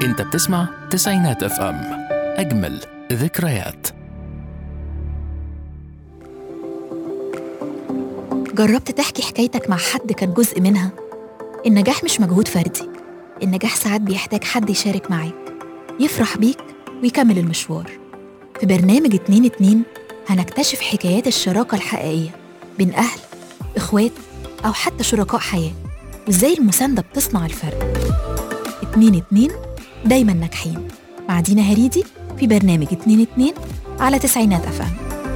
انت بتسمع تسعينات اف ام اجمل ذكريات جربت تحكي حكايتك مع حد كان جزء منها النجاح مش مجهود فردي النجاح ساعات بيحتاج حد يشارك معاك يفرح بيك ويكمل المشوار في برنامج اتنين اتنين هنكتشف حكايات الشراكة الحقيقية بين أهل إخوات أو حتى شركاء حياة وإزاي المساندة بتصنع الفرق اتنين اتنين دايما ناجحين مع دينا هريدي في برنامج اتنين اتنين على تسعينات أفهم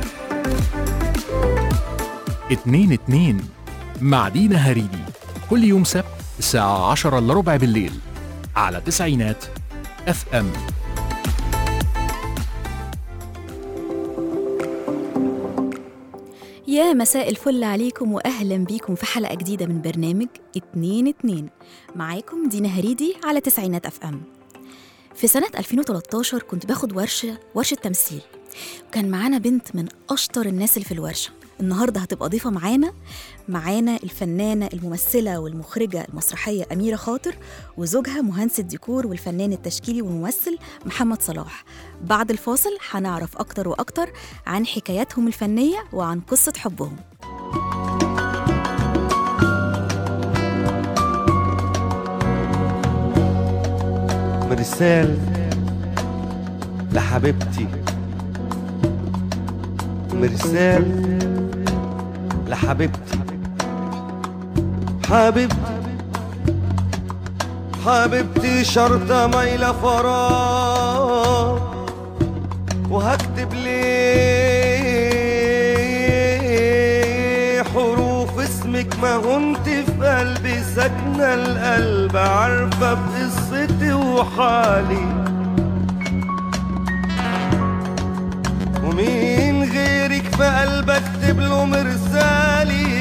اتنين اتنين مع دينا هريدي كل يوم سبت الساعة عشرة إلا ربع بالليل على تسعينات اف ام يا مساء الفل عليكم وأهلا بيكم في حلقة جديدة من برنامج اتنين اتنين معاكم دينا هريدي على تسعينات أف أم في سنة 2013 كنت باخد ورشة ورشة تمثيل وكان معانا بنت من أشطر الناس اللي في الورشة النهاردة هتبقى ضيفة معانا معانا الفنانة الممثلة والمخرجة المسرحية أميرة خاطر وزوجها مهندس الديكور والفنان التشكيلي والممثل محمد صلاح بعد الفاصل هنعرف أكتر وأكتر عن حكاياتهم الفنية وعن قصة حبهم مرسال لحبيبتي مرسال لحبيبتي حبيبتي حبيبتي شرطة مايلة فراغ وهكتب ليه حروف اسمك ما هنت في قلبي ساكنة القلب عارفة بقصتي وحالي ومين غيرك في قلب اكتب له مرسالي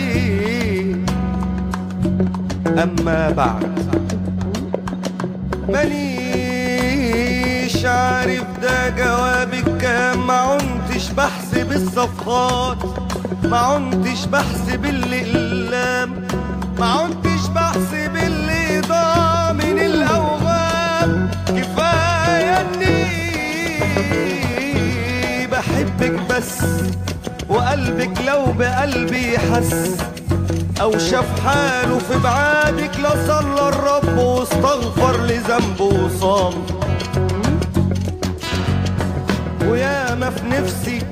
اما بعد مانيش عارف ده جوابك كام ما عنتش بحسب الصفحات ما عنتش بحسب الاقلام ما عنتش بحسب اللي ضاع من الاوهام كفايه اني بحبك بس وقلبك لو بقلبي حس او شاف حاله في بعادك لصلى الرب واستغفر لذنبه وصام ويا ما في نفسي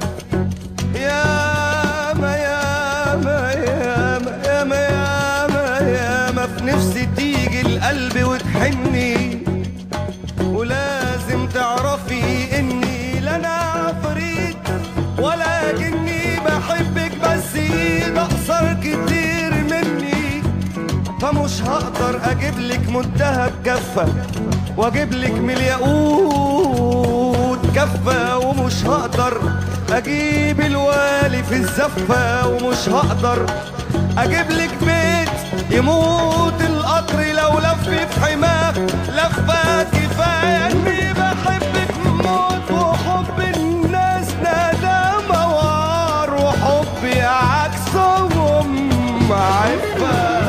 يا ما يا ما يا ما يا ما يا ما يا ما في نفسي تيجي القلب وتحني ولازم تعرفي اني لا انا عفريت ولكني بحبك بس ده اقصر كتير مني فمش هقدر اجيب لك منتهى بكفه واجيب لك من الياقوت كفه ومش هقدر اجيب الوالي في الزفه ومش هقدر اجيب لك بيت يموت القطر لو لف في حماه لفه كفايه اني بحبك موت وحب الناس ندامه وعار وحبي عكسهم عفه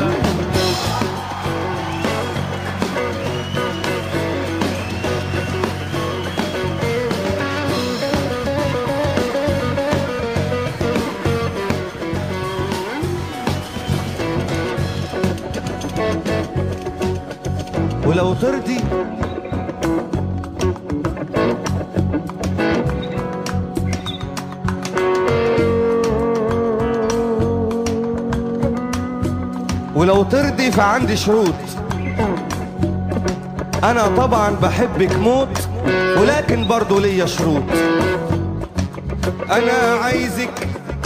ولو ترضي ولو ترضي فعندي شروط انا طبعا بحبك موت ولكن برضو ليا شروط انا عايزك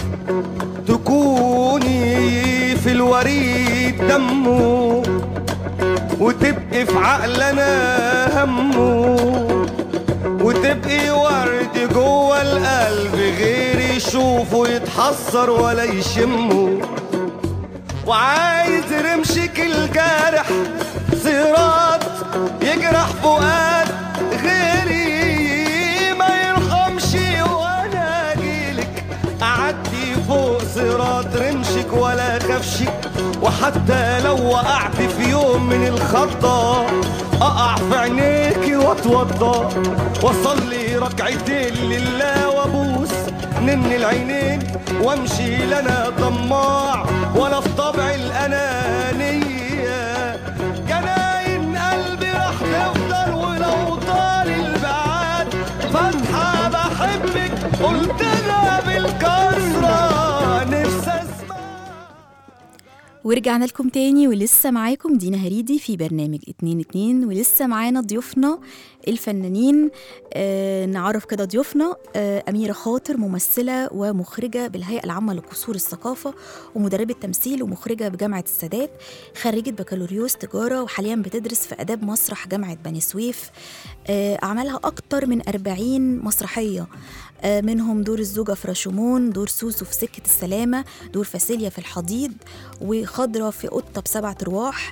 تكوني في الوريد دمه وتبقي في عقلنا همه وتبقي ورد جوه القلب غير يشوفه يتحسر ولا يشمه وعايز رمشك الجارح صراط يجرح فؤاد غيري ما يرحمش وانا اجيلك اعدي فوق صراط رمشك ولا كفشك وحتى لو وقعت في يوم من الخطة اقع في عينيكي و... واتوضى واصلي ركعتين لله وابوس نن العينين وامشي لنا طماع ولا في طبع الانانيه جناين قلبي راح تفضل ولو طال البعاد فاتحه بحبك قلتها بالكسره نفسي اسمع ورجعنا لكم تاني ولسه معاكم دينا هريدي في برنامج اتنين اتنين ولسه معانا ضيوفنا الفنانين آه نعرف كده ضيوفنا آه أميرة خاطر ممثلة ومخرجة بالهيئة العامة لقصور الثقافة ومدربة تمثيل ومخرجة بجامعة السادات خريجة بكالوريوس تجارة وحاليا بتدرس في آداب مسرح جامعة بني سويف آه أعمالها أكتر من 40 مسرحية آه، منهم دور الزوجة في راشومون دور سوسو في سكة السلامة دور فاسيليا في الحضيض وخضرة في قطة بسبعة رواح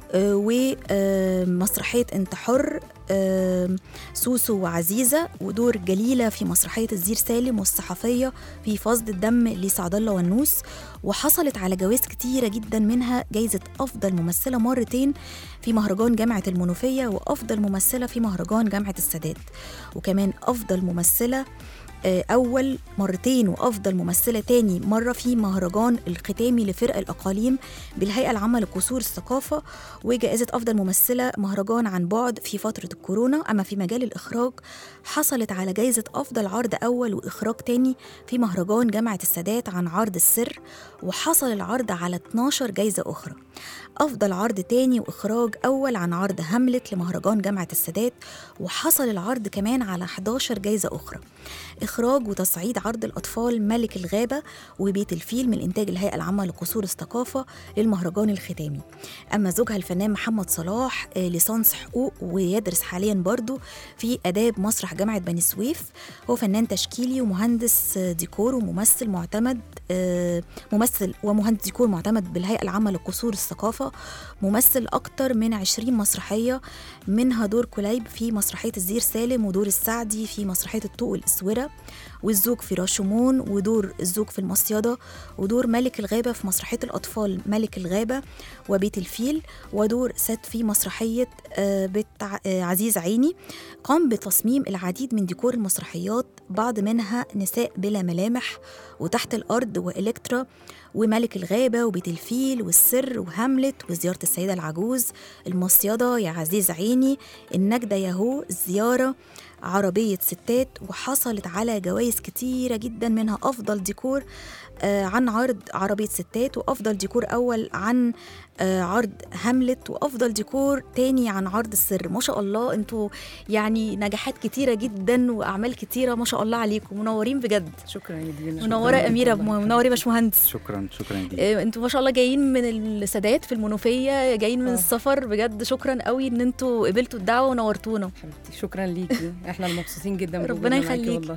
ومسرحية انت حر آه، سوسو وعزيزة ودور جليلة في مسرحية الزير سالم والصحفية في فصد الدم لسعد الله والنوس وحصلت على جوائز كتيرة جدا منها جايزة أفضل ممثلة مرتين في مهرجان جامعة المنوفية وأفضل ممثلة في مهرجان جامعة السادات وكمان أفضل ممثلة آه، أول مرتين وأفضل ممثلة تاني مرة في مهرجان الختامي لفرق الأقاليم بالهيئة العامة لقصور الثقافة وجائزة أفضل ممثلة مهرجان عن بعد في فترة الكورونا أما في مجال الإخراج حصلت على جائزة أفضل عرض أول وإخراج تاني في مهرجان جامعة السادات عن عرض السر وحصل العرض على 12 جائزة أخرى أفضل عرض تاني وإخراج أول عن عرض هاملت لمهرجان جامعة السادات وحصل العرض كمان على 11 جائزة أخرى إخراج وتصعيد عرض الأطفال ملك الغابة وبيت الفيل من إنتاج الهيئة العامة لقصور الثقافة للمهرجان الختامي أما زوجها الفنان محمد صلاح آه، ليسانس حقوق ويدرس حاليا برضو في آداب مسرح جامعة بني سويف هو فنان تشكيلي ومهندس آه، ديكور وممثل معتمد آه، ممثل ومهندس ديكور معتمد بالهيئة العامة لقصور الثقافة ممثل أكتر من 20 مسرحية منها دور كليب في مسرحية الزير سالم ودور السعدي في مسرحية الطوق والإسورة والزوج في راشومون ودور الزوج في المصيدة ودور ملك الغابة في مسرحية الأطفال ملك الغابة وبيت الفيل ودور سات في مسرحية آه، بيت ع- آه، عزيز عيني قام بتصميم العديد من ديكور المسرحيات بعض منها نساء بلا ملامح وتحت الأرض وإلكترا وملك الغابة وبيت الفيل والسر وهاملت وزيارة السيدة العجوز المصيدة يا عزيز عيني النجدة ياهو الزيارة عربية ستات وحصلت على جوائز كتيرة جدا منها أفضل ديكور آه، عن عرض عربية ستات وأفضل ديكور أول عن آه، عرض هاملت وأفضل ديكور تاني عن عرض السر ما شاء الله انتوا يعني نجاحات كتيرة جدا وأعمال كتيرة ما شاء الله عليكم منورين بجد شكرا يا دينا منورة شكراً أميرة والله. منورة يا باشمهندس شكرا شكرا يا دينا آه، انتوا ما شاء الله جايين من السادات في المنوفيه جايين من آه. السفر بجد شكرا قوي ان انتوا قبلتوا الدعوه ونورتونا حبيبتي شكرا ليكي احنا المبسوطين جدا ربنا بوجودنا معاكي يخليكي. والله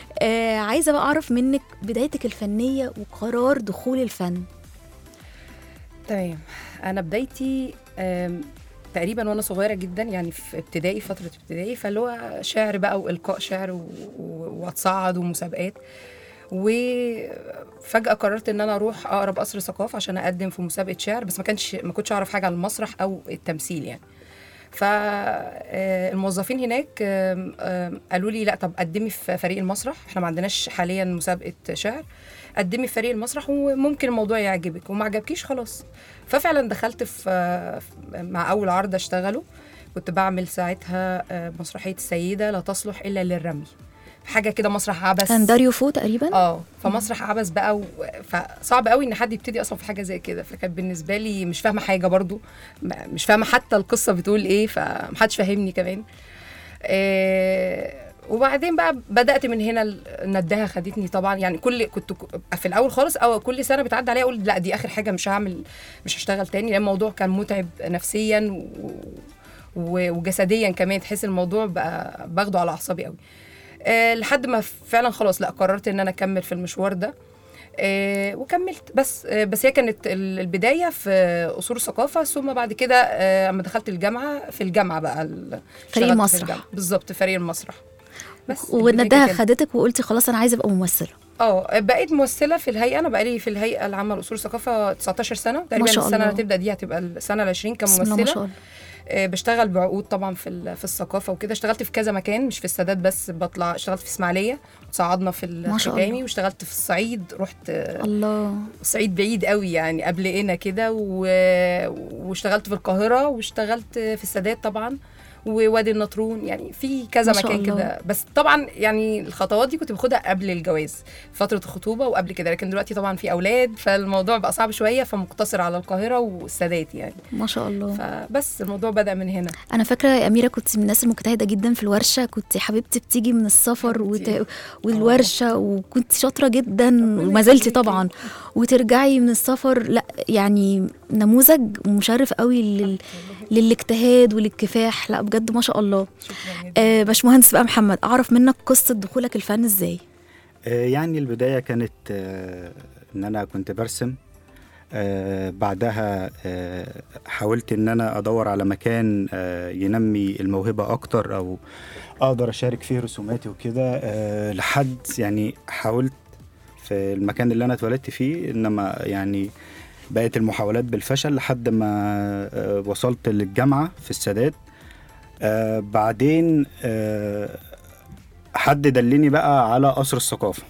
آه عايزه بقى اعرف منك بدايتك الفنيه وقرار دخول الفن تمام انا بدايتي آم، تقريبا وانا صغيره جدا يعني في ابتدائي فتره ابتدائي فاللي هو شعر بقى والقاء شعر و- و- واتصعد ومسابقات وفجاه قررت ان انا اروح اقرب قصر ثقافه عشان اقدم في مسابقه شعر بس ما كانش ما كنتش اعرف حاجه عن المسرح او التمثيل يعني فالموظفين هناك آم، آم، قالوا لي لا طب قدمي في فريق المسرح احنا ما عندناش حاليا مسابقه شعر قدمي في فريق المسرح وممكن الموضوع يعجبك وما عجبكيش خلاص ففعلا دخلت في في- مع اول عرض اشتغله كنت بعمل ساعتها آه، مسرحيه السيده لا تصلح الا للرمي حاجه كده مسرح عبث كان داريو فو تقريبا اه فمسرح عبث بقى و... فصعب قوي ان حد يبتدي اصلا في حاجه زي كده فكانت بالنسبه لي مش فاهمه حاجه برضو م- مش فاهمه حتى القصه بتقول ايه فمحدش فاهمني كمان آه وبعدين بقى بدات من هنا ال- النداهه خدتني طبعا يعني كل كنت ك- في الاول خالص او كل سنه بتعدي عليا اقول لا دي اخر حاجه مش هعمل مش هشتغل تاني لان الموضوع كان متعب نفسيا و... و... وجسديا كمان تحس الموضوع بقى باخده على اعصابي قوي آه لحد ما فعلا خلاص لا قررت ان انا اكمل في المشوار ده آه وكملت بس آه بس هي كانت ال- البدايه في قصور الثقافه ثم بعد كده آه، اما دخلت الجامعه في الجامعه بقى ال- اشتغلت في المسرح. الجامعة. بالظبط فريق المسرح بس والنداهه البداية كانت- خدتك وقلتي خلاص انا عايزه ابقى ممثله اه بقيت ممثله في الهيئه انا بقالي في الهيئه العامه لاصول الثقافه 19 سنه تقريبا شاء السنه الله. اللي هتبدا دي هتبقى السنه ال 20 بسم الله ما شاء كممثله الله آه، بشتغل بعقود طبعا في ال- في الثقافه وكده اشتغلت في كذا مكان مش في السادات بس بطلع اشتغلت في اسماعيليه صعدنا في ما شاء الختامي الله. واشتغلت في الصعيد رحت آه، الله الصعيد بعيد قوي يعني قبل هنا كده و... واشتغلت في القاهره واشتغلت في السادات طبعا ووادي النطرون يعني في كذا ما شاء مكان الله. كده بس طبعا يعني الخطوات دي كنت باخدها قبل الجواز فتره الخطوبه وقبل كده لكن دلوقتي طبعا في اولاد فالموضوع بقى صعب شويه فمقتصر على القاهره والسادات يعني ما شاء الله فبس الموضوع بدا من هنا انا فاكره يا اميره كنت من الناس المجتهده جدا في الورشه كنت حبيبتي بتيجي من السفر وت... حبيبتي. والورشه وكنت شاطره جدا وما زلتي يخليكي. طبعا وترجعي من السفر لا يعني نموذج مشرف قوي لل... للاجتهاد وللكفاح لا بجد ما شاء الله شكرا جدا آه باشمهندس بقى محمد اعرف منك قصه دخولك الفن ازاي آه، يعني البداية كانت آه، إن أنا كنت برسم آه، بعدها آه، حاولت إن أنا أدور على مكان آه، ينمي الموهبة أكتر أو أقدر أشارك فيه رسوماتي وكده آه، لحد يعني حاولت في المكان اللي أنا اتولدت فيه إنما يعني بقت المحاولات بالفشل لحد ما آه، وصلت للجامعة في السادات آه، بعدين آه، حد دلني بقى على قصر الثقافة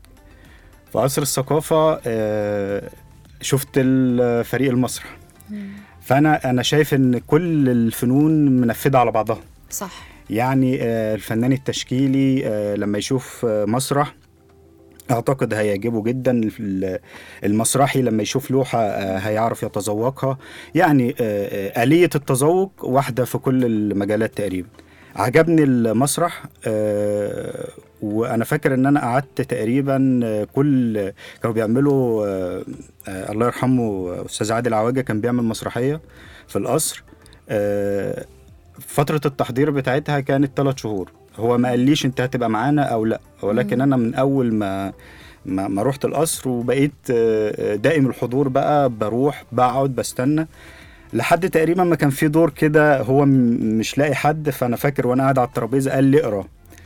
في قصر الثقافة آه، شفت ال- فريق المسرح فأنا أنا شايف إن كل الفنون منفذة على بعضها صح يعني آه، الفنان التشكيلي آه، لما يشوف آه، مسرح اعتقد هيعجبه جدا ال- المسرحي لما يشوف لوحه آه، هيعرف يتذوقها يعني آه، آه، آلية التذوق واحدة في كل المجالات تقريبا عجبني المسرح آه، وانا فاكر ان انا قعدت تقريبا آه، كل كانوا بيعملوا آه، آه، الله يرحمه استاذ عادل عواجه كان بيعمل مسرحيه في القصر آه، فترة التحضير بتاعتها كانت ثلاث شهور هو ما قاليش انت هتبقى معانا او لا ولكن انا من اول ما ما, ما رحت القصر وبقيت آه، آه، دائم الحضور بقى بروح بقعد بستنى لحد تقريبا ما كان في دور كده هو م- مش لاقي حد فانا فاكر وانا قاعد على الترابيزه قال لي اقرا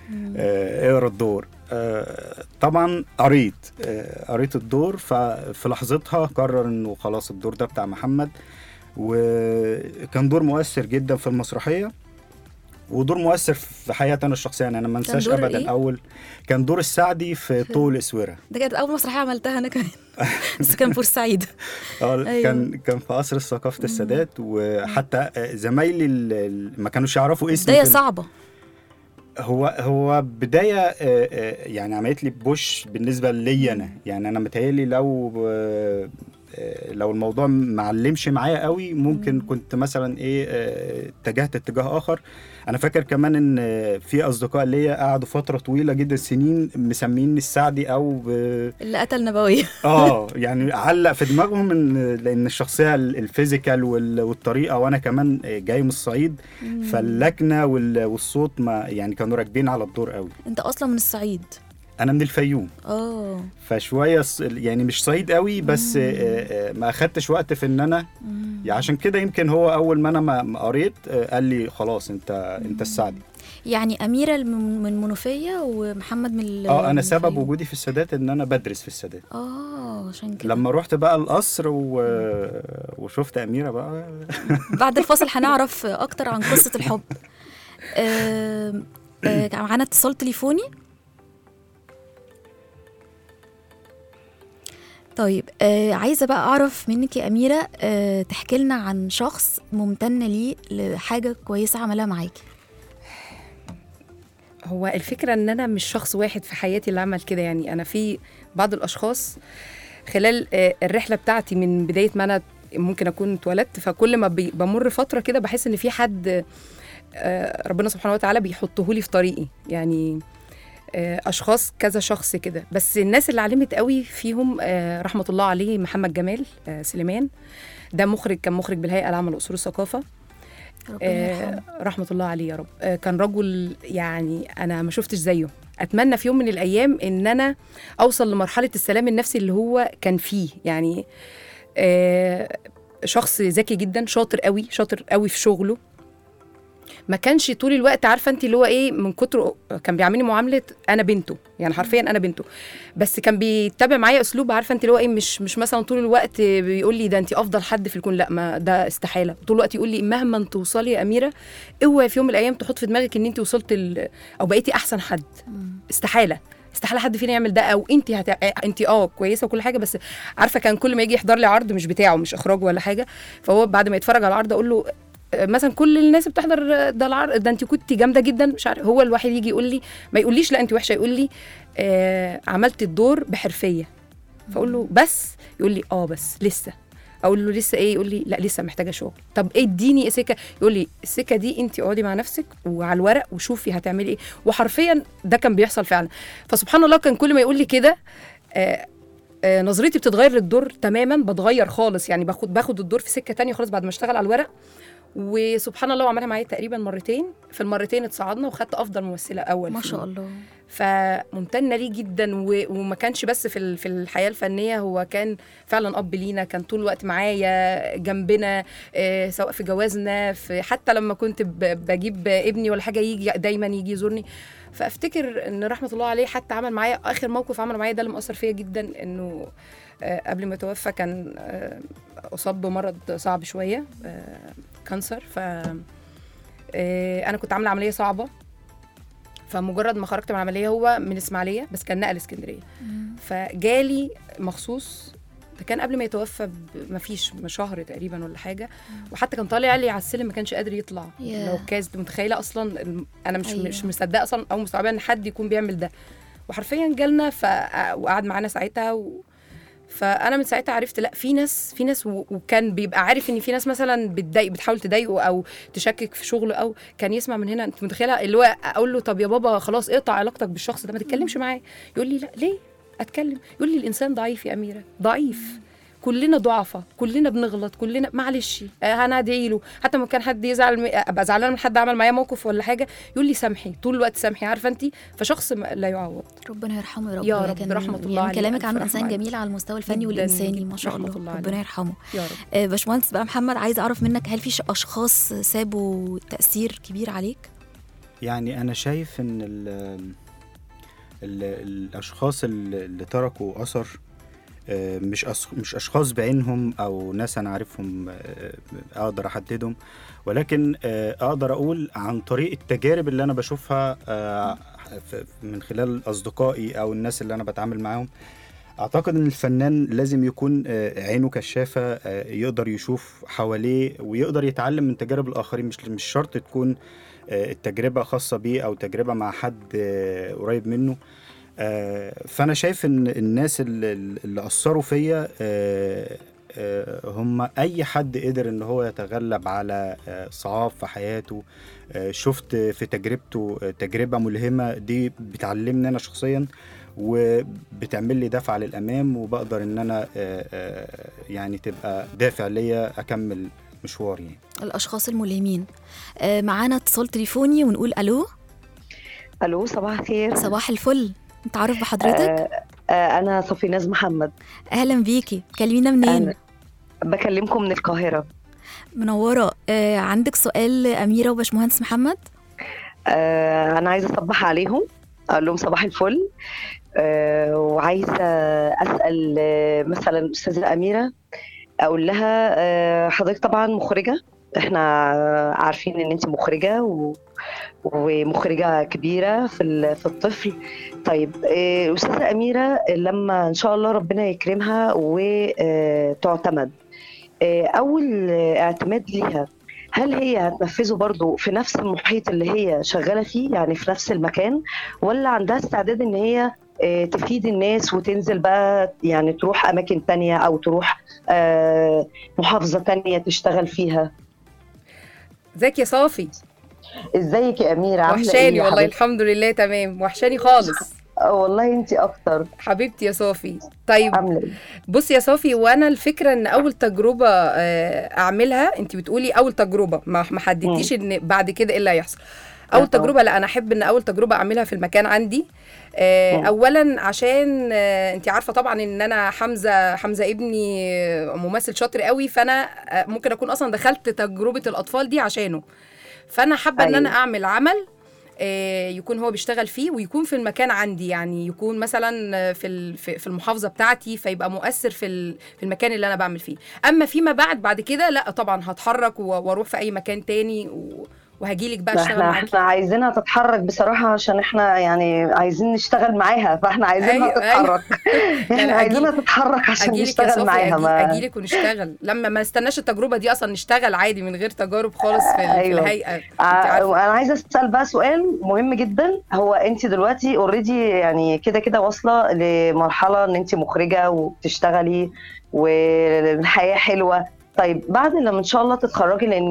آه، اقرا الدور آه، طبعا قريت آه، قريت الدور ففي لحظتها قرر انه خلاص الدور ده بتاع محمد وكان دور مؤثر جدا في المسرحيه ودور مؤثر في حياتي انا الشخصيه يعني انا ما انساش دور ابدا إيه؟ اول كان دور السعدي في طول الاسوره ده كانت اول مسرحيه عملتها انا كمان بس كان بورسعيد اه أيوة. كان كان في قصر ثقافه السادات وحتى آه، زمايلي ال- ال- ما كانوش يعرفوا اسمي بدايه في ال- صعبه هو هو بدايه آه، آه، يعني عملت لي بوش بالنسبه لي انا يعني انا متهيألي لو آه، آه، لو الموضوع ما علمش معايا قوي ممكن كنت مثلا ايه آه، اتجهت اتجاه اخر انا فاكر كمان ان آه، في اصدقاء ليا قعدوا فتره طويله جدا سنين مسميني السعدي او ب- اللي قتل نبويه اه يعني علق في دماغهم ان لان الشخصيه ال- الفيزيكال وال- والطريقه وانا كمان جاي من الصعيد فاللكنه وال- والصوت ما يعني كانوا راكبين على الدور قوي انت اصلا من الصعيد انا من الفيوم اه فشويه ص- يعني مش صعيد قوي بس آه، آه، ما اخدتش وقت في ان انا يعني عشان كده يمكن هو اول ما انا ما ما قريت آه، قال لي خلاص انت انت السعدي يعني اميره الم- من منوفيه ومحمد من ال- اه من انا سبب الفيوم. وجودي في السادات ان انا بدرس في السادات اه عشان كده لما رحت بقى القصر و... وشفت اميره بقى بعد الفاصل هنعرف اكتر عن قصه الحب آه آه كان معانا اتصال تليفوني طيب آه عايزه بقى اعرف منك يا اميره آه تحكي لنا عن شخص ممتنه ليه لحاجه كويسه عملها معاكي هو الفكرة ان انا مش شخص واحد في حياتي اللي عمل كده يعني انا في بعض الاشخاص خلال آه، الرحلة بتاعتي من بداية ما انا ممكن اكون اتولدت فكل ما بي- بمر فترة كده بحس ان في حد آه، ربنا سبحانه وتعالى بيحطه لي في طريقي يعني آه، اشخاص كذا شخص كده بس الناس اللي علمت قوي فيهم آه، رحمة الله عليه محمد جمال آه، سليمان ده مخرج كان مخرج بالهيئة العامة لأصول الثقافة ربنا آه، يرحمه رحمة الله عليه يا رب آه، كان رجل يعني أنا ما شفتش زيه أتمنى في يوم من الأيام إن أنا أوصل لمرحلة السلام النفسي اللي هو كان فيه يعني آه، شخص ذكي جدا شاطر قوي شاطر قوي في شغله ما كانش طول الوقت عارفه انت اللي هو ايه من كتر كان بيعاملني معامله انا بنته يعني حرفيا انا بنته بس كان بيتبع معايا اسلوب عارفه انت اللي هو ايه مش مش مثلا طول الوقت بيقول لي ده انت افضل حد في الكون لا ما ده استحاله طول الوقت يقول لي مهما توصلي يا اميره اوعي في يوم من الايام تحط في دماغك ان انت وصلت ال... او بقيتي احسن حد استحاله استحاله حد فينا يعمل ده او انت هت... انت اه كويسه وكل حاجه بس عارفه كان كل ما يجي يحضر لي عرض مش بتاعه مش اخراج ولا حاجه فهو بعد ما يتفرج على العرض اقول له آه، مثلا كل الناس بتحضر آه، ده العرض ده انت كنتي جامده جدا مش عارف هو الواحد يجي يقول لي ما يقوليش لا انت وحشه يقول لي آه عملت الدور بحرفيه فاقول له بس يقول لي اه بس لسه اقول له لسه ايه يقول لي لا لسه محتاجه شغل طب ايه اديني سكه يقول لي السكه دي انت اقعدي مع نفسك وعلى الورق وشوفي هتعملي ايه وحرفيا ده كان بيحصل فعلا فسبحان الله كان كل ما يقول لي كده آه آه نظرتي بتتغير للدور تماما بتغير خالص يعني باخد باخد الدور في سكه تانية خالص بعد ما اشتغل على الورق وسبحان الله وعملها معايا تقريبا مرتين في المرتين اتصعدنا وخدت افضل ممثله اول ما فيهم. شاء الله فممتنه ليه جدا و... وما كانش بس في ال- في الحياه الفنيه هو كان فعلا اب لينا كان طول الوقت معايا جنبنا آه، سواء في جوازنا في حتى لما كنت ب... بجيب ابني ولا حاجه يجي دايما يجي يزورني فافتكر ان رحمه الله عليه حتى عمل معايا اخر موقف عمل معايا ده اللي مؤثر فيا جدا انه آه، قبل ما يتوفى كان آه، اصاب بمرض صعب شويه آه، كانسر ف آه، انا كنت عامله عمليه صعبه فمجرد ما خرجت من العمليه هو من اسماعيليه بس كان نقل اسكندريه فجالي مخصوص ده كان قبل ما يتوفى ما فيش شهر تقريبا ولا حاجه وحتى كان طالع لي على السلم ما كانش قادر يطلع ياه. لو كاز متخيله اصلا الم- انا مش أيوة. أيوة. مش مصدقه اصلا او مستوعبه ان حد يكون بيعمل ده وحرفيا جالنا ف وقعد معانا ساعتها و... فانا من ساعتها عرفت لا في ناس في ناس و... وكان بيبقى عارف ان في ناس مثلا بتضايق بتحاول تضايقه او تشكك في شغله او كان يسمع من هنا انت متخيله اللي هو اقول له طب يا بابا خلاص اقطع علاقتك بالشخص ده ما تتكلمش معاه يقول لي لا ليه اتكلم يقول لي الانسان ضعيف يا اميره ضعيف كلنا ضعفة كلنا بنغلط كلنا معلش آه، انا ادعي له حتى لما كان حد يزعل م- ابقى زعلانه من حد عمل معايا موقف ولا حاجه يقول لي سامحي طول الوقت سامحي عارفه انت فشخص ما- لا يعوض ربنا يرحمه يا رب يا هي رب، كان- رحمة الله يعني عليه، كلامك ألف عنه رحمة انسان عليه. جميل على المستوى الفني جداً والانساني جداً، ما شاء رحمة الله الله عليه. ربنا يرحمه يا رب آه، باشمهندس بقى محمد عايز اعرف منك هل في ش- اشخاص سابوا تاثير كبير عليك يعني انا شايف ان ال ال الاشخاص اللي اللي تركوا اثر آه، مش أص- مش اشخاص بعينهم او ناس انا عارفهم آه، اقدر احددهم ولكن آه، اقدر اقول عن طريق التجارب اللي انا بشوفها آه، ف- من خلال اصدقائي او الناس اللي انا بتعامل معاهم اعتقد ان الفنان لازم يكون آه، عينه كشافه آه، يقدر يشوف حواليه ويقدر يتعلم من تجارب الاخرين مش مش شرط تكون آه، التجربه خاصه بيه او تجربه مع حد آه، قريب منه آه، فانا شايف ان الناس اللي, اللي اثروا فيا آه، آه، هم اي حد قدر ان هو يتغلب على آه، صعاب في حياته آه، شفت في تجربته آه، تجربه ملهمه دي بتعلمني انا شخصيا وبتعمل لي دفعه للامام وبقدر ان انا آه، آه، يعني تبقى دافع ليا اكمل مشواري يعني. الاشخاص الملهمين آه، معانا اتصال تليفوني ونقول الو الو صباح الخير صباح الفل نتعرف بحضرتك آه آه انا صفيناز محمد اهلا بيكي كلمينا منين أنا بكلمكم من القاهره منوره آه، عندك سؤال اميره وباشمهندس محمد آه انا عايزه اصبح عليهم اقول لهم صباح الفل آه وعايزه اسال آه، مثلا استاذه اميره اقول لها آه حضرتك طبعا مخرجه احنا عارفين ان انت مخرجه و... ومخرجه كبيره في ال- في الطفل طيب آه، استاذه اميره لما ان شاء الله ربنا يكرمها وتعتمد اول آه، اعتماد ليها هل هي هتنفذه برضو في نفس المحيط اللي هي شغاله فيه يعني في نفس المكان ولا عندها استعداد ان هي آه، تفيد الناس وتنزل بقى يعني تروح اماكن تانية او تروح آه، محافظه تانية تشتغل فيها ازيك يا صافي ازيك يا اميره عامله ايه وحشاني يا والله حبيبتي؟ الحمد لله تمام وحشاني خالص آه، والله انت اكتر حبيبتي يا صافي طيب عامله ايه بصي يا صافي وانا الفكره ان اول تجربه آه، اعملها انت بتقولي اول تجربه ما ما حددتيش ان بعد كده ايه اللي هيحصل اول آه طبعا. تجربه لا انا احب ان اول تجربه اعملها في المكان عندي آه، مم. اولا عشان آه، انت عارفه طبعا ان انا حمزه حمزه ابني آه، ممثل شاطر قوي فانا آه، ممكن اكون اصلا دخلت تجربه الاطفال دي عشانه فانا حابه ان انا أيوة. اعمل عمل آه، يكون هو بيشتغل فيه ويكون في المكان عندي يعني يكون مثلا في ال- في في المحافظه بتاعتي فيبقى مؤثر في ال- في المكان اللي انا بعمل فيه اما فيما بعد بعد كده لا طبعا هتحرك و- واروح في اي مكان تاني و- وهجيلك بقى ما اشتغل احنا معاكي احنا عايزينها تتحرك بصراحة عشان احنا يعني عايزين نشتغل معاها فاحنا عايزينها أيوة، تتحرك لا، احنا لا، عايزينها أجيلك- تتحرك عشان اجيلك يا نشتغل صوفي معاها أجي ما اجيلك ونشتغل لما ما نستناش التجربه دي اصلا نشتغل عادي من غير تجارب خالص في, ال- في أيوة. الهيئه انت ع- عارفه انا عايزه اسال بقى سؤال مهم جدا هو انت دلوقتي اوريدي يعني كده كده واصله لمرحله ان انت مخرجه وبتشتغلي والحياه حلوه طيب بعد لما ان شاء الله تتخرجي لان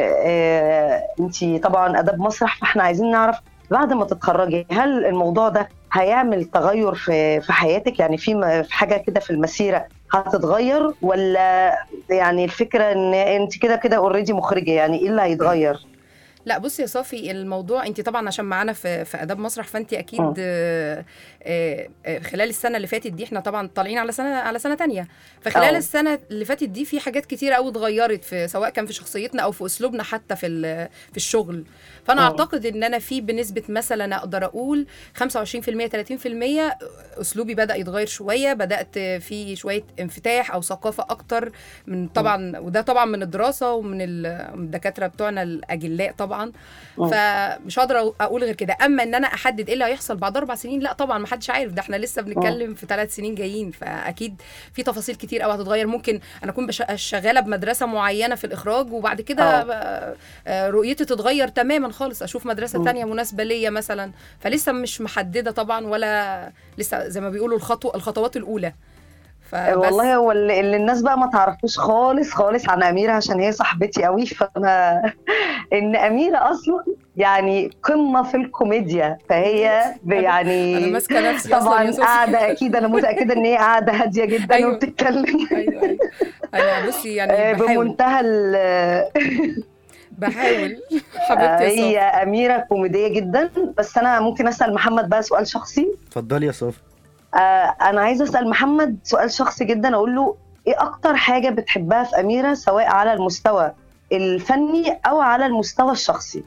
انت طبعا اداب مسرح فاحنا عايزين نعرف بعد ما تتخرجي هل الموضوع ده هيعمل تغير في في حياتك يعني في م- في حاجه كده في المسيره هتتغير ولا يعني الفكره ان انت كده كده اوريدي مخرجه يعني ايه اللي هيتغير؟ لا بصي يا صافي الموضوع انت طبعا عشان معانا في في اداب مسرح فانت اكيد اه. آه، آه، آه، خلال السنه اللي فاتت دي احنا طبعا طالعين على سنه على سنه تانية فخلال اه. السنه اللي فاتت دي في حاجات كتيره قوي اتغيرت في سواء كان في شخصيتنا او في اسلوبنا حتى في ال- في الشغل فانا اه. اعتقد ان انا في بنسبه مثلا اقدر اقول 25% 30% اسلوبي بدا يتغير شويه بدات في شويه انفتاح او ثقافه اكتر من طبعا وده طبعا من الدراسه ومن ال- من الدكاتره بتوعنا الاجلاء طبعا اه. فمش هقدر اقول غير كده اما ان انا احدد ايه اللي هيحصل بعد اربع سنين لا طبعا ما حدش عارف ده احنا لسه بنتكلم في ثلاث سنين جايين فاكيد في تفاصيل كتير قوي هتتغير ممكن انا اكون بش- شغاله بمدرسه معينه في الاخراج وبعد كده اه. آه، آه، رؤيتي تتغير تماما خالص اشوف مدرسه مم. تانية مناسبه ليا مثلا فلسه مش محدده طبعا ولا لسه زي ما بيقولوا الخطوه الخطوات الاولى فبس والله هو اللي اللي الناس بقى ما تعرفوش خالص خالص عن اميره عشان هي صاحبتي قوي فانا ان اميره اصلا يعني قمه في الكوميديا فهي ب- يعني انا ماسكه نفسي اصلا طبعا يا صوفي. قاعده اكيد انا متاكده ان هي قاعده هاديه جدا أيوة. وبتتكلم ايوه ايوه انا بصي آه، يعني بحاول بمنتهى ال- بحاول حبيبتي يا هي صوفي اميره كوميديه جدا بس انا ممكن اسال محمد بقى سؤال شخصي اتفضلي يا صافي آه، انا عايزه اسال محمد سؤال شخصي جدا اقول له ايه اكتر حاجه بتحبها في اميره سواء على المستوى الفني او على المستوى الشخصي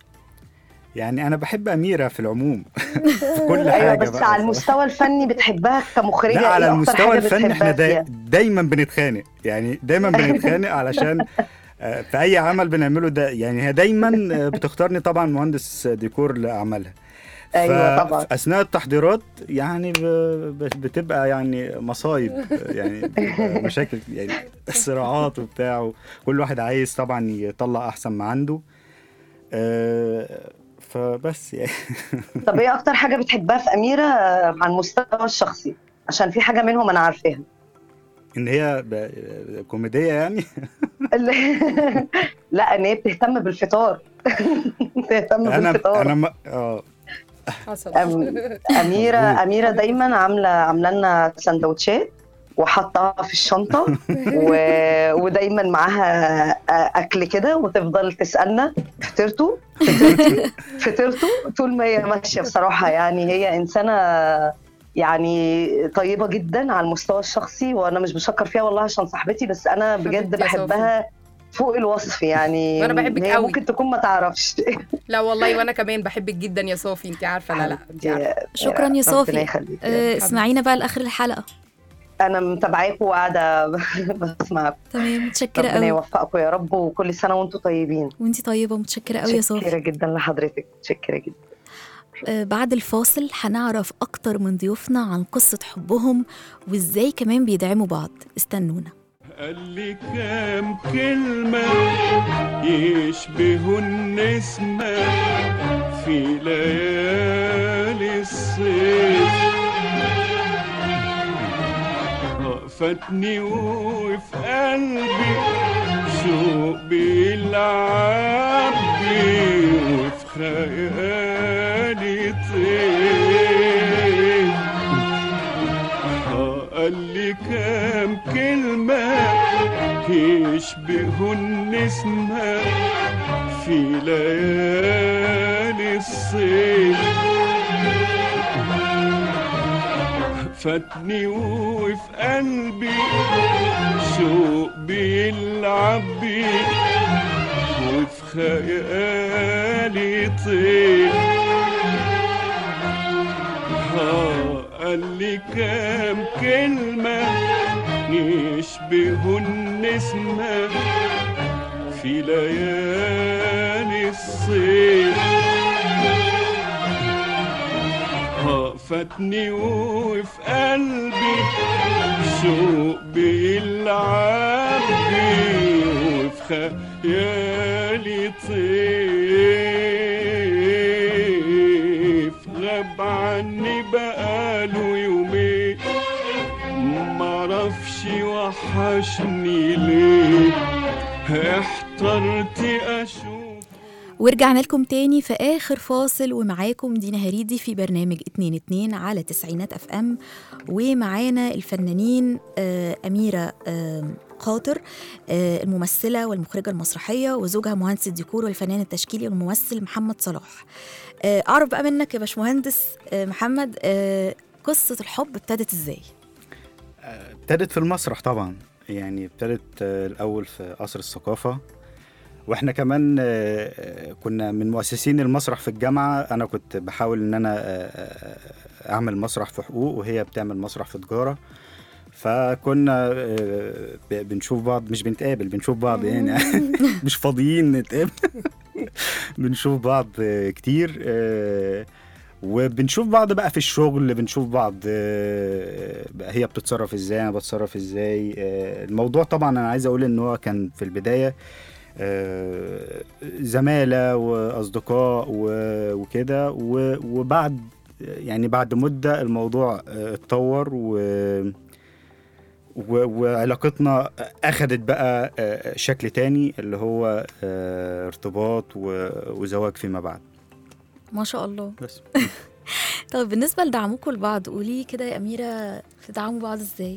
يعني انا بحب اميره في العموم في كل ايوه حاجه بس بقى على المستوى الفني بتحبها كمخرجه لا على إيه أكتر المستوى حاجة الفني احنا بتحبها دا فيها؟ دايما بنتخانق يعني دايما بنتخانق علشان آه، في اي عمل بنعمله ده يعني هي دايما آه، بتختارني طبعا مهندس ديكور لاعمالها أيوة طبعاً. اثناء التحضيرات يعني ب- ب- بتبقى يعني مصايب يعني بتبقى مشاكل يعني صراعات وبتاع كل واحد عايز طبعا يطلع احسن ما عنده آه، فبس يعني طب ايه اكتر حاجه بتحبها في اميره آه، على المستوى الشخصي عشان في حاجه منهم انا عارفاها ان هي ب- كوميديه يعني اللي- لا ان هي بتهتم بالفطار بتهتم انا بالفطار انا ما- اه حصل أم- اميره اميره دايما عامله عامله لنا سندوتشات وحطها في الشنطه و... ودايما معاها أ- اكل كده وتفضل تسالنا فطرتوا فطرتي فطرتوا طول ما هي ماشيه بصراحه يعني هي انسانه يعني طيبه جدا على المستوى الشخصي وانا مش بشكر فيها والله عشان صاحبتي بس انا بجد حبيبتي يا صوفي. بحبها فوق الوصف يعني وأنا بحبك هي قوي. ممكن تكون ما تعرفش لا والله وانا كمان بحبك جدا يا صوفي انت عارفه لا لا انت عارفه شكرا يا ربنا صوفي يخليك. آه، اسمعينا بقى لاخر الحلقه انا متابعاكم وقاعده بسمعكم تمام متشكره ربنا قوي يوفقكم يا رب وكل سنه وانتم طيبين وانتي طيبه متشكره قوي يا شكرا صوفي جدا لحضرتك شكرا جدا آه، بعد الفاصل هنعرف اكتر من ضيوفنا عن قصه حبهم وازاي كمان بيدعموا بعض استنونا قال لي كام كلمة يشبهوا النسمة في ليالي الصيف فاتني وفي قلبي شوق بيلعب بيه وفي خيالي طيف قال لي كام كلمة يشبهوا النسمة في ليالي الصيف فاتني وفي قلبي شوق بيلعب بيه وفي خيالي ليالي طير ها قال لي كام كلمة يشبهوا النسمة في ليالي الصيف ها فاتني وفي قلبي شوق بيلعب بي وفي خيالي طيف غاب عني بقاله يومين معرفش وحشني ليه احترت اشوف ورجعنا لكم تاني في آخر فاصل ومعاكم دينا هريدي في برنامج 2 2 على تسعينات اف ام ومعانا الفنانين آه، أميرة آه، قاطر آه، الممثلة والمخرجة المسرحية وزوجها مهندس الديكور والفنان التشكيلي والممثل محمد صلاح آه، أعرف بقى منك يا باشمهندس آه، محمد آه، قصة الحب ابتدت ازاي؟ ابتدت في المسرح طبعا يعني ابتدت آه، الاول في قصر الثقافه واحنا كمان آه، آه، كنا من مؤسسين المسرح في الجامعه انا كنت بحاول ان انا آه، آه، اعمل مسرح في حقوق وهي بتعمل مسرح في تجاره فكنا آه، ب- بنشوف بعض مش بنتقابل بنشوف بعض يعني مش فاضيين نتقابل بنشوف بعض آه، كتير آه، وبنشوف بعض بقى في الشغل بنشوف بعض آه، بقى هي بتتصرف ازاي انا بتصرف ازاي آه، الموضوع طبعا انا عايز اقول ان هو كان في البدايه آه، زماله واصدقاء و- وكده و- وبعد يعني بعد مده الموضوع آه، اتطور و و- وعلاقتنا اخدت بقى آه، شكل تاني اللي هو آه، ارتباط و- وزواج فيما بعد ما شاء الله بس طب بالنسبة لدعمكم لبعض قولي كده يا أميرة بتدعموا بعض ازاي؟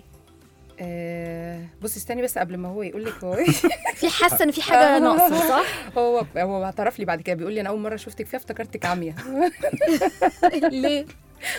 آه بصي استني بس قبل ما هو يقول لك هو إيه. في حاسة ان في حاجة ناقصة صح؟ هو هو اعترف لي بعد كده بيقول لي انا اول مره شفتك فيها افتكرتك عمية ليه؟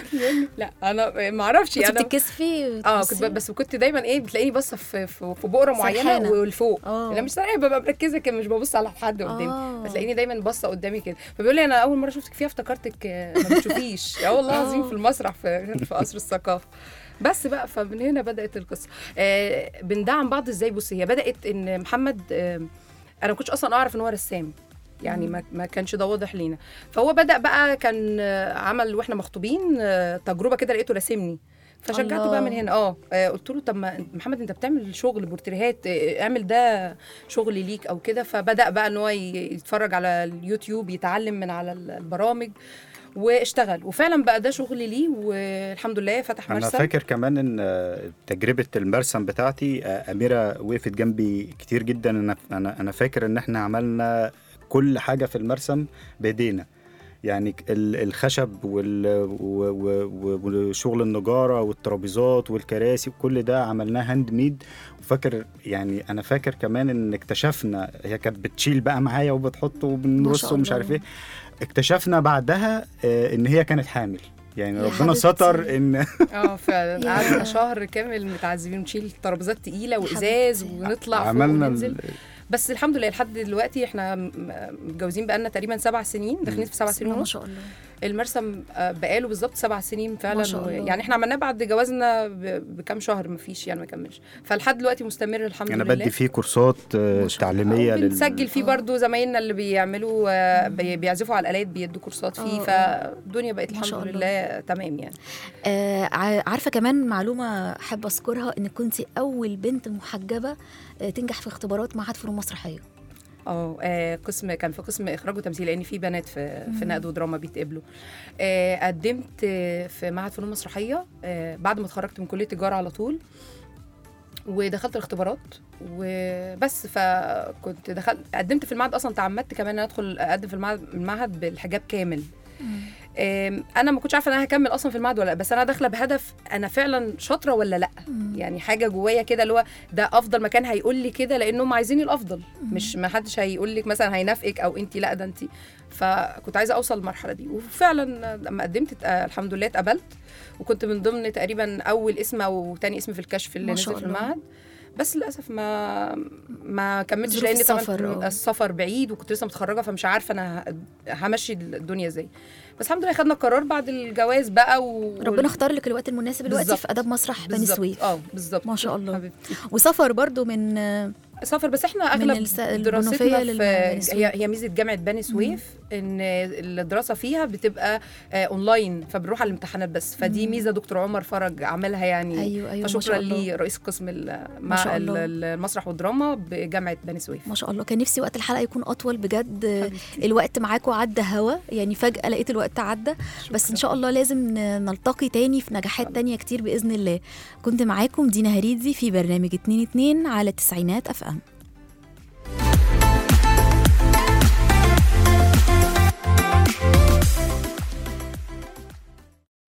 لا انا ما اعرفش كنت انا بتتكسفي اه كنت ب- بس كنت دايما ايه بتلاقيني باصه في في في بؤره معينه سرحانة. ولفوق اه انا مش سرحانه ببقى مركزه كده مش ببص على حد قدامي آه. فتلاقيني دايما باصه قدامي كده فبيقول لي انا اول مره شفتك فيها افتكرتك آه، ما بتشوفيش اه والله العظيم آه. في المسرح في في قصر الثقافه بس بقى فمن هنا بدات القصه آه بندعم بعض ازاي بصي هي بدات ان محمد آه انا ما كنتش اصلا اعرف ان هو رسام يعني ما ما كانش ده واضح لينا فهو بدا بقى كان آه، عمل واحنا مخطوبين آه، تجربه كده لقيته راسمني فشجعته الله. بقى من هنا اه آه، قلت له طب ما أنت- محمد انت بتعمل شغل بورتريهات آه، اعمل ده شغل ليك او كده فبدا بقى ان هو ي- يتفرج على اليوتيوب يتعلم من على ال- البرامج واشتغل وفعلا بقى ده شغل ليه والحمد لله فتح انا مرسم فاكر كمان ان آه، تجربه المرسم بتاعتي آه، اميره وقفت جنبي كتير جدا انا انا انا فاكر ان احنا عملنا كل حاجه في المرسم بايدينا يعني ك- ال- الخشب وال- و- و- و- وشغل النجاره والترابيزات والكراسي وكل ده عملناه هاند ميد وفاكر يعني انا فاكر كمان ان اكتشفنا هي كانت بتشيل بقى معايا وبتحط وبنرص شاء ومش الله. عارف ايه اكتشفنا بعدها آه، ان هي كانت حامل يعني يا ربنا حبيبتي. ستر ان اه فعلا يا. قعدنا شهر كامل متعذبين نشيل ترابيزات تقيله وازاز حبيبتي. ونطلع فوق عملنا وننزل ال- بس الحمد لله لحد دلوقتي احنا م- متجوزين بقالنا تقريبا سبع سنين داخلين في سبع سنين ما ونص شاء الله المرسم آه، بقاله بالظبط سبع سنين ما فعلا شاء و- الله. يعني احنا عملناه بعد جوازنا ب- بكام شهر ما فيش يعني ما كملش فلحد دلوقتي مستمر الحمد انا لله بدي فيه كورسات آه، ما شاء الله. تعليميه لل- بنسجل فيه آه. برضو زمايلنا اللي بيعملوا آه، بي- بيعزفوا على الالات بيدوا كورسات فيه آه، فالدنيا بقت ما شاء الحمد الله. لله تمام يعني آه ع- عارفه كمان معلومه احب اذكرها انك كنت اول بنت محجبه آه تنجح في اختبارات معهد فنون مسرحيه اه آه، قسم كان في قسم اخراج وتمثيل لان في بنات في في نقد ودراما بيتقبلوا آه، قدمت آه، في معهد فنون مسرحيه آه، بعد ما اتخرجت من كليه تجاره على طول ودخلت الاختبارات وبس فكنت دخلت قدمت في المعهد اصلا تعمدت كمان ان أنا ادخل اقدم في المعهد المعهد بالحجاب كامل آم، انا ما كنتش عارفه ان انا هكمل اصلا في المعهد ولا لا بس انا داخله بهدف انا فعلا شاطره ولا لا يعني حاجه جوايا كده اللي هو ده افضل مكان هيقول لي كده لانهم عايزيني الافضل مش ما حدش هيقول لك مثلا هينافقك او انت لا ده انت فكنت عايزه اوصل للمرحله دي وفعلا لما قدمت آه، الحمد لله اتقبلت وكنت من ضمن تقريبا اول اسم او تاني اسم في الكشف اللي ما نزل شاء في الله. المعهد بس للاسف ما ما كملتش ظروف لان طبعا السفر، كان آه. السفر بعيد وكنت لسه متخرجه فمش عارفه انا ه- همشي الدنيا ازاي بس الحمد لله خدنا القرار بعد الجواز بقى و... ربنا اختار لك الوقت المناسب دلوقتي بالظبط. في اداب مسرح بني بالظبط. سويف اه بالظبط ما شاء الله. حبيبتي وسفر برضو من سفر بس احنا من اغلب الس- دراستنا البنوفية في للبني سويف. هي هي ميزه جامعه بني سويف ان الدراسه فيها بتبقى آه، اونلاين فبنروح على الامتحانات بس فدي مم. ميزه دكتور عمر فرج عملها يعني ايوه ايوه ما فشكرا شاء الله ليه رئيس قسم ال- شاء مع الله. ال- المسرح والدراما بجامعه بني سويف ما شاء الله كان نفسي وقت الحلقه يكون اطول بجد حبيبتي. الوقت معاكم عدى هوا يعني فجاه لقيت الوقت عدى بس ان شاء الله لازم ن- نلتقي تاني في نجاحات تانية كتير باذن الله كنت معاكم دينا هريدي في برنامج 2 2 على تسعينات اف ام